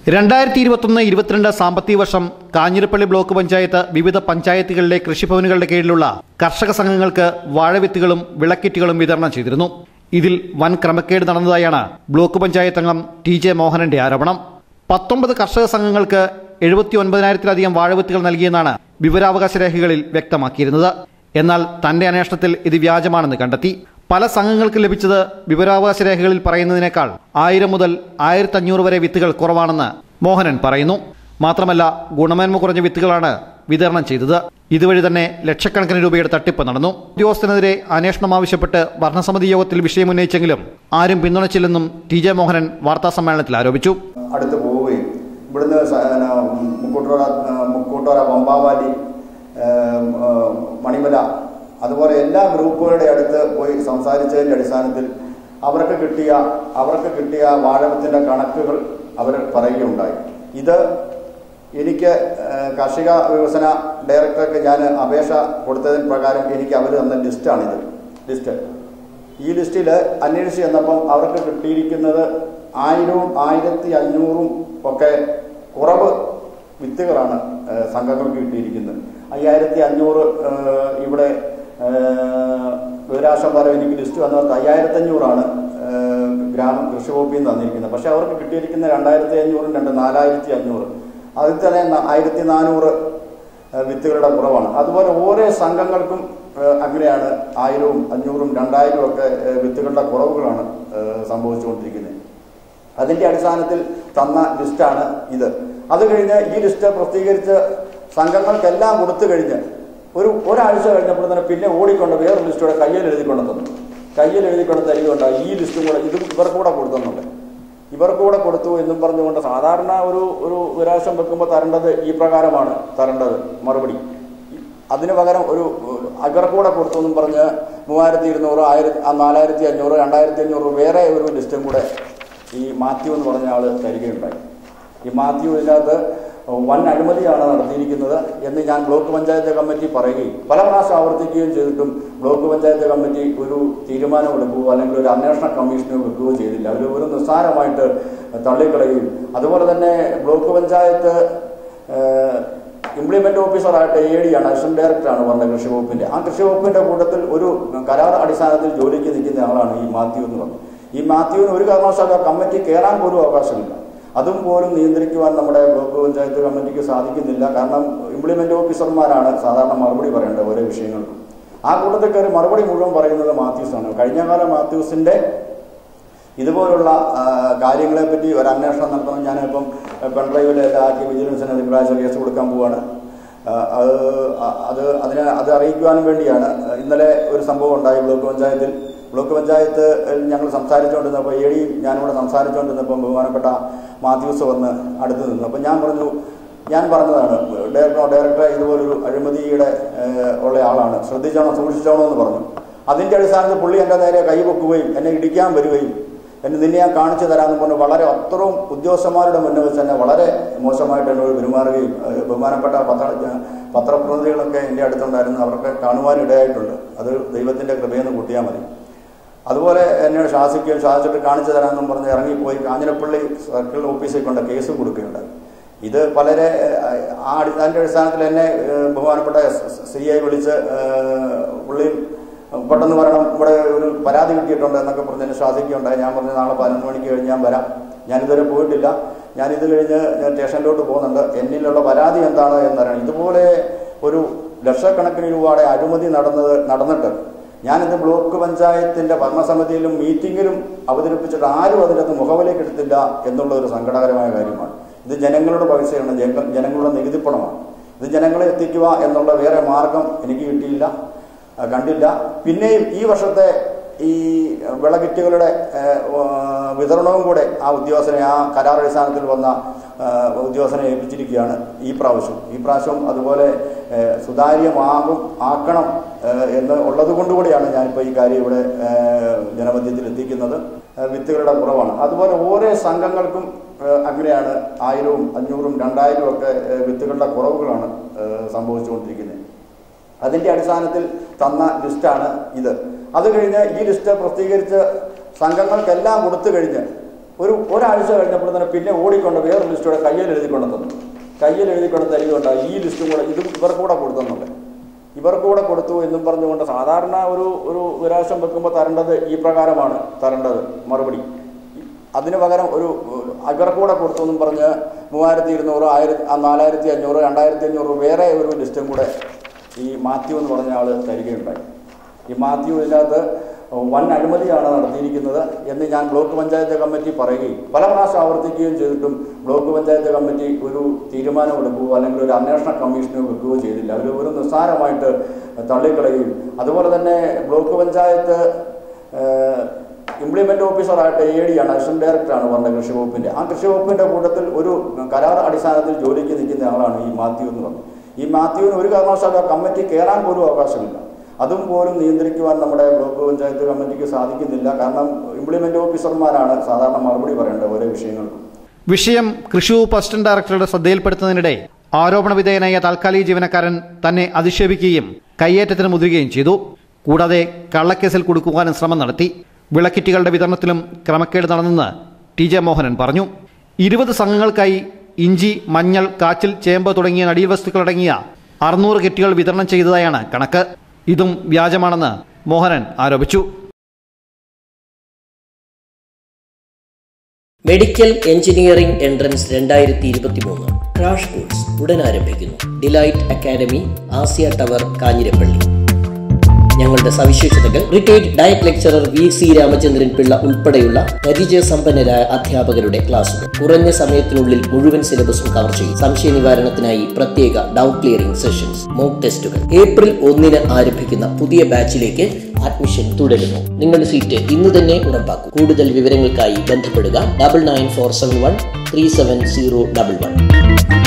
രണ്ടായിരത്തി ഇരുപത്തൊന്ന് ഇരുപത്തിരണ്ട് സാമ്പത്തിക വർഷം കാഞ്ഞിരപ്പള്ളി ബ്ലോക്ക് പഞ്ചായത്ത് വിവിധ പഞ്ചായത്തുകളിലെ കൃഷിഭവനുകളുടെ കീഴിലുള്ള കർഷക സംഘങ്ങൾക്ക് വാഴവിത്തുകളും വിളക്കിറ്റുകളും വിതരണം ചെയ്തിരുന്നു ഇതിൽ വൻ ക്രമക്കേട് നടന്നതായാണ് ബ്ലോക്ക് പഞ്ചായത്ത് അംഗം ടി ജെ മോഹനന്റെ ആരോപണം പത്തൊമ്പത് കർഷക സംഘങ്ങൾക്ക് എഴുപത്തി ഒൻപതിനായിരത്തിലധികം വാഴവിത്തുകൾ നൽകിയെന്നാണ് വിവരാവകാശ രേഖകളിൽ വ്യക്തമാക്കിയിരുന്നത് എന്നാൽ തന്റെ അന്വേഷണത്തിൽ ഇത് വ്യാജമാണെന്ന് കണ്ടെത്തി പല സംഘങ്ങൾക്ക് ലഭിച്ചത് വിവരാവകാശ രേഖകളിൽ പറയുന്നതിനേക്കാൾ ആയിരം മുതൽ ആയിരത്തി അഞ്ഞൂറ് വരെ വിത്തുകൾ കുറവാണെന്ന് മോഹനൻ പറയുന്നു മാത്രമല്ല ഗുണമേന്മ കുറഞ്ഞ വിത്തുകളാണ് വിതരണം ചെയ്തത് ഇതുവഴി തന്നെ ലക്ഷക്കണക്കിന് രൂപയുടെ തട്ടിപ്പ് നടന്നു ഉദ്യോഗസ്ഥനെതിരെ അന്വേഷണം ആവശ്യപ്പെട്ട് ഭരണസമിതി യോഗത്തിൽ വിഷയം ഉന്നയിച്ചെങ്കിലും ആരും പിന്തുണച്ചില്ലെന്നും ടി ജെ മോഹനൻ വാർത്താസമ്മേളനത്തിൽ ആരോപിച്ചു അടുത്ത് പോവുകയും ഇവിടുന്ന് സ- ന, മുക്കൂട്ടോറ ആ, മുക്കൂട്ടോറ പമ്പാവാലി ആ, ആ, മണിമല അതുപോലെ എല്ലാ ഗ്രൂപ്പുകളുടെ അടുത്ത് പോയി സംസാരിച്ചതിൻ്റെ അടിസ്ഥാനത്തിൽ അവർക്ക് കിട്ടിയ അവർക്ക് കിട്ടിയ വാഴവത്തിൻ്റെ കണക്കുകൾ അവർ പറയുകയുണ്ടായി ഇത് എനിക്ക് ആ, കാർഷിക വികസന ഡയറക്ടർക്ക് ഞാൻ അപേക്ഷ കൊടുത്തതിന് പ്രകാരം എനിക്ക് അവർ തന്ന ലിസ്റ്റാണിത് ലിസ്റ്റ് ഈ ലിസ്റ്റിൽ അന്വേഷിച്ച് ചെന്നപ്പം അവർക്ക് കിട്ടിയിരിക്കുന്നത് ആയിരവും ആയിരത്തി അഞ്ഞൂറും ഒക്കെ കുറവ് വിത്തുകളാണ് ഏഹ്, സംഘങ്ങൾക്ക് കിട്ടിയിരിക്കുന്നത് അയ്യായിരത്തി അഞ്ഞൂറ് ഏഹ്, ഇവിടെ വിവരാശംബരം എനിക്ക് ലിസ്റ്റ് വന്നത് അയ്യായിരത്തി അഞ്ഞൂറാണ് ഗ്രാമ കൃഷി വകുപ്പിൽ നിന്ന് തന്നിരിക്കുന്നത് പക്ഷെ അവർക്ക് കിട്ടിയിരിക്കുന്ന രണ്ടായിരത്തി അഞ്ഞൂറും രണ്ട് നാലായിരത്തി അഞ്ഞൂറ് അതിൽ തന്നെ ന- ആയിരത്തി നാനൂറ് ഏഹ് വിത്തുകളുടെ കുറവാണ് അതുപോലെ ഓരോ സംഘങ്ങൾക്കും ഏഹ് അങ്ങനെയാണ് ആയിരവും അഞ്ഞൂറും രണ്ടായിരവും ഒക്കെ ഏഹ് വിത്തുകളുടെ കുറവുകളാണ് ഏഹ് സംഭവിച്ചുകൊണ്ടിരിക്കുന്നത് അതിന്റെ അടിസ്ഥാനത്തിൽ തന്ന ലിസ്റ്റാണ് ഇത് അത് കഴിഞ്ഞ് ഈ ലിസ്റ്റ് പ്രസിദ്ധീകരിച്ച് സംഘങ്ങൾക്കെല്ലാം കൊടുത്തു കഴിഞ്ഞ് ഒരു ഒരാഴ്ച കഴിഞ്ഞപ്പോൾ തന്നെ പിന്നെ ഓടിക്കൊണ്ട് വേറൊരു ലിസ്റ്റോടെ കയ്യിൽ എഴുതിക്കൊണ്ട് തന്നു കയ്യിൽ എഴുതിക്കൊണ്ട് തരികയുണ്ടായി ഈ ലിസ്റ്റും കൂടെ ഇതും ഇവർക്ക് കൂടെ കൊടുത്തെന്നുണ്ട് ഇവർക്ക് കൂടെ കൊടുത്തു എന്നും പറഞ്ഞുകൊണ്ട് സാധാരണ ഒരു ഒരു വിരാശം വെക്കുമ്പോൾ തരേണ്ടത് ഈ പ്രകാരമാണ് തരേണ്ടത് മറുപടി അതിന് പകരം ഒരു ഇവർക്ക് കൂടെ കൊടുത്തു എന്നും പറഞ്ഞ് മൂവായിരത്തി ഇരുന്നൂറ് ആയിരത്തി നാലായിരത്തി അഞ്ഞൂറ് രണ്ടായിരത്തി അഞ്ഞൂറ് വേറെ ഒരു ലിസ്റ്റും കൂടെ ഈ മാത്യു എന്ന് പറഞ്ഞ ആള് തരികയുണ്ടായി ഈ മാത്യു ഇതിനകത്ത് വൻ അഴിമതിയാണ് നടത്തിയിരിക്കുന്നത് എന്ന് ഞാൻ ബ്ലോക്ക് പഞ്ചായത്ത് കമ്മിറ്റി പറയുകയും പല പ്രാവശ്യം ആവർത്തിക്കുകയും ചെയ്തിട്ടും ബ്ലോക്ക് പഞ്ചായത്ത് കമ്മിറ്റി ഒരു തീരുമാനം എടുക്കുകയോ അല്ലെങ്കിൽ ഒരു അന്വേഷണ കമ്മീഷനോ വെക്കുകയോ ചെയ്തില്ല അവർ ഒരു നിസ്സാരമായിട്ട് തള്ളിക്കളയുകയും അതുപോലെ തന്നെ ബ്ലോക്ക് പഞ്ചായത്ത് ഏഹ്, ഇംപ്ലിമെന്റ് ഓഫീസറായിട്ട് എ ഡി ആണ് അസിസ്റ്റന്റ് ഡയറക്ടറാണ് പറഞ്ഞത് കൃഷി വകുപ്പിന്റെ ആ കൃഷി വകുപ്പിന്റെ കൂട്ടത്തിൽ ഒരു കരാർ അടിസ്ഥാനത്തിൽ ജോലിക്ക് നിൽക്കുന്ന ആളാണ് ഈ മാത്യു എന്ന് പറഞ്ഞത് ഈ മാത്യുവിന് ഒരു കാരണവശാലും ആ കമ്മിറ്റി കയറാൻ പോലും അവകാശമില്ല അതും പോലും നിയന്ത്രിക്കുവാൻ നമ്മുടെ ബ്ലോക്ക് പഞ്ചായത്ത് കമ്മിറ്റിക്ക് സാധിക്കുന്നില്ല കാരണം ഇംപ്ലിമെന്റ് ഓഫീസർമാരാണ് സാധാരണ മറുപടി പറയേണ്ടത് ഓരോ വിഷയങ്ങൾക്കും ആ കൂട്ടത്തിൽ കയറി മറുപടി മുഴുവൻ പറയുന്നത് മാത്യൂസാണ് കഴിഞ്ഞകാല മാത്യൂസിന്റെ ഇതുപോലുള്ള ആ, കാര്യങ്ങളെപ്പറ്റി ഒരു അന്വേഷണം നടത്തണം ഞാനിപ്പം പെൺഡ്രൈവിലെല്ലാം ആക്കി വിജിലൻസിന് തിങ്കളാഴ്ച കേസ് കൊടുക്കാൻ പോവാണ് ആ, അത് അ- അത് അതിനെ അത് അറിയിക്കുവാനും വേണ്ടിയാണ് ഇന്നലെ ഒരു സംഭവം ഉണ്ടായി ബ്ലോക്ക് പഞ്ചായത്തിൽ ബ്ലോക്ക് പഞ്ചായത്ത് ഞങ്ങൾ സംസാരിച്ചുകൊണ്ടിരുന്നപ്പോൾ എ ഡി ഞാനിവിടെ സംസാരിച്ചുകൊണ്ടിരുന്നപ്പം ബഹുമാനപ്പെട്ട മാത്യൂസ് വന്ന് അടുത്ത് നിന്നു അപ്പം ഞാൻ പറഞ്ഞു ഞാൻ പറഞ്ഞതാണ് ഡയറക്ടർ ഡയറക്ടർ ഇതുപോലൊരു അഴിമതിയുടെ ഏഹ്, ഉള്ള ആളാണ് ശ്രദ്ധിച്ചോണോ സൂക്ഷിച്ചോണോ എന്ന് പറഞ്ഞു അതിന്റെ അടിസ്ഥാനത്തിൽ പുള്ളി എൻ്റെ നേരെ കൈവെക്കുകയും എന്നെ ഇടിക്കാൻ വരികയും എന്നെ നിന്നെ ഞാൻ കാണിച്ചു തരാമെന്ന് പറഞ്ഞു വളരെ അത്രയും ഉദ്യോഗസ്ഥന്മാരുടെ മുന്നിൽ വെച്ച് തന്നെ വളരെ മോശമായിട്ട് എന്നോട് പെരുമാറുകയും ഏഹ്, ബഹുമാനപ്പെട്ട പത്ര പത്രപ്രതിനിധികളൊക്കെ എൻ്റെ അടുത്തുണ്ടായിരുന്നു അവർക്ക് കാണുവാനിടയായിട്ടുണ്ട് അത് ദൈവത്തിൻ്റെ കൃപയെന്ന് കൂട്ടിയാൽ മതി അതുപോലെ എന്നെ ശാസിക്കുകയും ശാസിച്ചിട്ട് കാണിച്ചു തരാമെന്നും പറഞ്ഞ് ഇറങ്ങിപ്പോയി കാഞ്ഞിരപ്പള്ളി സർക്കിൾ ഓഫീസിൽ കൊണ്ട് കേസ് കൊടുക്കുകയുണ്ടായി ഇത് പലരെ ഏഹ്, ആ അടി- അതിന്റെ അടിസ്ഥാനത്തിൽ എന്നെ ഏഹ്, ബഹുമാനപ്പെട്ട സി ഐ വിളിച്ച് ഏഹ്, പുള്ളി പെട്ടെന്ന് വരണം ഇവിടെ ഒരു പരാതി കിട്ടിയിട്ടുണ്ട് എന്നൊക്കെ പറഞ്ഞ് എന്നെ ശാസിക്കുകയുണ്ടായി ഞാൻ പറഞ്ഞു നാളെ പതിനൊന്ന് മണിക്ക് കഴിഞ്ഞ് ഞാൻ വരാം ഞാനിതുവരെ പോയിട്ടില്ല ഞാൻ ഇത് കഴിഞ്ഞ് ഞാൻ സ്റ്റേഷനിലോട്ട് പോകുന്നുണ്ട് എന്നിലുള്ള പരാതി എന്താണ് എന്നറിയണം ഇതുപോലെ ഒരു ലക്ഷക്കണക്കിന് രൂപയുടെ അഴിമതി നടന്നത് നടന്നിട്ട് ഞാനിത് ബ്ലോക്ക് പഞ്ചായത്തിന്റെ ഭരണസമിതിയിലും മീറ്റിംഗിലും അവതരിപ്പിച്ചിട്ട് ആരും അതിനകത്ത് മുഖവിലേക്ക് എടുത്തില്ല എന്നുള്ള ഒരു സങ്കടകരമായ കാര്യമാണ് ഇത് ജനങ്ങളുടെ പൈസയാണ് ജന- ജനങ്ങളുടെ നികുതിപ്പണമാണ് ഇത് ജനങ്ങളെ എത്തിക്കുക എന്നുള്ള വേറെ മാർഗം എനിക്ക് കിട്ടിയില്ല ആ, കണ്ടില്ല പിന്നെയും ഈ വർഷത്തെ ഈ വിളകിറ്റുകളുടെ ഏഹ്, ആ, വിതരണവും കൂടെ ആ ഉദ്യോഗസ്ഥനെ ആ കരാർ അടിസ്ഥാനത്തിൽ വന്ന ആ, ഉദ്യോഗസ്ഥനെ ഏൽപ്പിച്ചിരിക്കുകയാണ് ഈ പ്രാവശ്യം ഈ പ്രാവശ്യം അതുപോലെ ഏഹ്, സുതാര്യമാകും ആക്കണം ഏഹ്, എന്ന് ഉള്ളത് കൊണ്ടുകൂടിയാണ് ഞാനിപ്പോൾ ഈ കാര്യം ഇവിടെ ഏഹ്, ജനമധ്യത്തിൽ എത്തിക്കുന്നത് ഏഹ്, വിത്തുകളുടെ കുറവാണ് അതുപോലെ ഓരോ സംഘങ്ങൾക്കും ഏഹ്, അങ്ങനെയാണ് ആയിരവും അഞ്ഞൂറും രണ്ടായിരവും ഒക്കെ ഏഹ്, വിത്തുകളുടെ കുറവുകളാണ് ഏഹ്, സംഭവിച്ചുകൊണ്ടിരിക്കുന്നത് അതിന്റെ അടിസ്ഥാനത്തിൽ തന്ന ലിസ്റ്റാണ് ഇത് അത് കഴിഞ്ഞ് ഈ ലിസ്റ്റ് പ്രസിദ്ധീകരിച്ച് സംഘങ്ങൾക്കെല്ലാം കൊടുത്തു കഴിഞ്ഞ് ഒരു ഒരാഴ്ച കഴിഞ്ഞപ്പോൾ തന്നെ പിന്നെ ഓടിക്കൊണ്ട് വേറെ ലിസ്റ്റോടെ കയ്യിൽ എഴുതി കൊണ്ട് തന്നു കയ്യിൽ എഴുതി കൊണ്ട് തരികയുണ്ട് ഈ ലിസ്റ്റും കൂടെ ഇതും ഇവർക്ക് കൂടെ കൊടുത്തെന്നുള്ളത് ഇവർക്ക് കൂടെ കൊടുത്തു എന്നും പറഞ്ഞുകൊണ്ട് സാധാരണ ഒരു ഒരു വിരാശം വെക്കുമ്പോൾ തരേണ്ടത് ഈ പ്രകാരമാണ് തരേണ്ടത് മറുപടി അതിന് പകരം ഒരു ഇവർക്ക് കൂടെ കൊടുത്തു എന്നും പറഞ്ഞ് മൂവായിരത്തി ഇരുന്നൂറ് ആയിരത്തി നാലായിരത്തി അഞ്ഞൂറ് രണ്ടായിരത്തി അഞ്ഞൂറ് വേറെ ഒരു ലിസ്റ്റും കൂടെ ഈ മാത്യു എന്ന് പറഞ്ഞ ആൾ തരികയുണ്ടായി ഈ മാത്യു ഇതിനകത്ത് വൻ അഴിമതിയാണ് നടത്തിയിരിക്കുന്നത് എന്ന് ഞാൻ ബ്ലോക്ക് പഞ്ചായത്ത് കമ്മിറ്റി പറയുകയും പല പ്രാവശ്യം ആവർത്തിക്കുകയും ചെയ്തിട്ടും ബ്ലോക്ക് പഞ്ചായത്ത് കമ്മിറ്റി ഒരു തീരുമാനം എടുക്കുകയോ അല്ലെങ്കിൽ ഒരു അന്വേഷണ കമ്മീഷനോ വെക്കുകയോ ചെയ്തില്ല അവർ ഒരു നിസ്സാരമായിട്ട് തള്ളിക്കളയുകയും അതുപോലെ തന്നെ ബ്ലോക്ക് പഞ്ചായത്ത് ഇംപ്ലിമെന്റ് ഓഫീസറായിട്ട് എ ഡി ആണ് അസിസ്റ്റന്റ് ഡയറക്ടറാണ് പറഞ്ഞത് കൃഷി വകുപ്പിന്റെ ആ കൃഷി വകുപ്പിന്റെ കൂട്ടത്തിൽ ഒരു കരാർ അടിസ്ഥാനത്തിൽ ജോലിക്ക് നിൽക്കുന്ന ആളാണ് ഈ മാത്യു എന്ന് പറഞ്ഞത് ഈ മാത്യുവിന് ഒരു കാരണവശാലും ആ കമ്മിറ്റി കയറാൻ പോലും അവകാശമില്ല അതും പോലും നിയന്ത്രിക്കുവാൻ നമ്മുടെ ബ്ലോക്ക് പഞ്ചായത്ത് കമ്മിറ്റിക്ക് സാധിക്കുന്നില്ല കാരണം ഇംപ്ലിമെന്റ് ഓഫീസർമാരാണ് സാധാരണ മറുപടി പറയേണ്ടത് ഓരോ വിഷയങ്ങൾക്കും വിഷയം കൃഷി വകുപ്പ് അസിസ്റ്റന്റ് ഡയറക്ടറുടെ ശ്രദ്ധയിൽപ്പെടുത്തുന്നതിനിടെ ആരോപണ വിധേയനായ താൽക്കാലിക ജീവനക്കാരൻ തന്നെ അധിക്ഷേപിക്കുകയും കയ്യേറ്റത്തിന് മുതിരുകയും ചെയ്തു കൂടാതെ കള്ളക്കേസിൽ കൊടുക്കുവാനും ശ്രമം നടത്തി വിളക്കിറ്റുകളുടെ വിതരണത്തിലും ക്രമക്കേട് നടന്നെന്ന് ടി ജെ മോഹനൻ പറഞ്ഞു ഇരുപത് സംഘങ്ങൾക്കായി ഇഞ്ചി മഞ്ഞൾ കാച്ചിൽ ചേമ്പ് തുടങ്ങിയ നടീൽവസ്തുക്കളടങ്ങിയ അറുന്നൂറ് കിറ്റുകൾ വിതരണം ചെയ്തതായാണ് കണക്ക് ഇതും വ്യാജമാണെന്ന് മോഹനൻ ആരോപിച്ചു മെഡിക്കൽ എഞ്ചിനീയറിംഗ് എൻട്രൻസ് രണ്ടായിരത്തി ഇരുപത്തി മൂന്ന് ക്രാഷ് കോഴ്സ് ഉടൻ ആരംഭിക്കുന്നു delight academy Asiya tower Kanjirappally ഞങ്ങളുടെ സവിശേഷതകൾ retired diet lecturer V C Ramachandran Pillai ഉൾപ്പെടെയുള്ള പരിചയസമ്പന്നരായ അധ്യാപകരുടെ ക്ലാസുകൾ കുറഞ്ഞ സമയത്തിനുള്ളിൽ മുഴുവൻ സിലബസും കവർ ചെയ്യും സംശയ നിവാരണത്തിനായി പ്രത്യേക ഡൗട്ട് ക്ലിയറിംഗ് സെഷൻസ് മോക്ക് ടെസ്റ്റുകൾ ഏപ്രിൽ ഒന്നിന് ആരംഭിക്കുന്ന പുതിയ ബാച്ചിലേക്ക് അഡ്മിഷൻ തുടരുന്നു നിങ്ങളുടെ സീറ്റ് ഇന്ന് തന്നെ ഉറപ്പാക്കും കൂടുതൽ വിവരങ്ങൾക്കായി ബന്ധപ്പെടുക double nine four seven one three seven zero double one